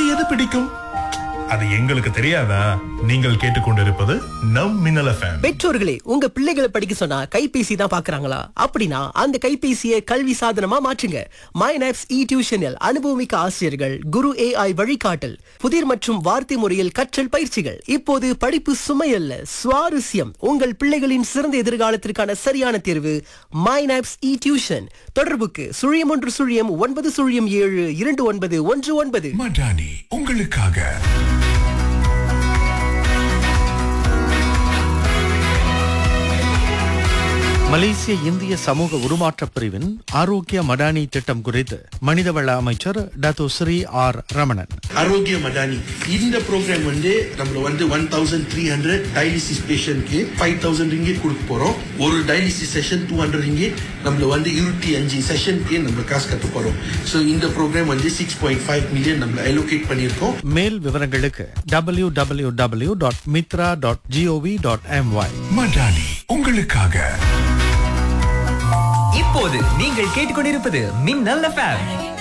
எது பிடிக்கும் அது எங்களுக்கு தெரியாதா நீங்கள் கேட்டுக்கொண்டிருப்பது நம் மின்னல் எஃப்எம் பெற்றோர்களே உங்க பிள்ளைகளை படிக்க சொன்னா கைபேசி தான் பாக்குறாங்களா அப்படின்னா அந்த கைபேசியை கல்வி சாதனமா மாற்றுங்க மைனாப்ஸ் இ டியூஷனில் அனுபவமிக்க ஆசிரியர்கள் குரு ஏஐ வழிகாட்டல் புதிர் மற்றும் வார்த்தை முறையில் கற்றல் பயிற்சிகள் இப்போது படிப்பு சுமையல்ல சுவாரஸ்யம் உங்கள் பிள்ளைகளின் சிறந்த எதிர்காலத்திற்கான சரியான தேர்வு மைனாப்ஸ் இ டியூஷன் தொடர்புக்கு சுழியம் ஒன்று சுழியம் ஒன்பது சுழியம் ஏழு இரண்டு ஒன்பது ஒன்று ஒன்பது மடானி உங்களுக்காக மலேசிய இந்திய சமூக உருமாற்றப் பிரிவின் ஆரோக்கிய மடானி திட்டம் குறித்து மனிதவள அமைச்சர் டத்து ஸ்ரீ ஆர் ரமணன் ஆரோக்கிய மடானி இந்த ப்ரோக்ராம் வந்து நம்மள வந்து one thousand three hundred dialysis பேஷண்ட்க்கு ஃபைவ் தௌசண்ட் ரிங்கிட் கொடுக்க போறோம் ஒரு dialysis session two hundred ringgit நம்மள வந்து இருபத்தி அஞ்சு செஷனுக்கு நம்ம காசு கட்ட போறோம் ஸோ இந்த ப்ரோக்ராம் வந்து சிக்ஸ் பாயிண்ட் ஃபைவ் மில்லியன் நம்மள அலோகேட் பண்ணியிருக்கோம் மேல் விவரங்களுக்கு W W W dot Mitra dot GOV dot MY Madani உங்களுக்காக இப்போது நீங்கள் கேட்டுக்கொண்டிருப்பது மின்னல் எஃப்எம்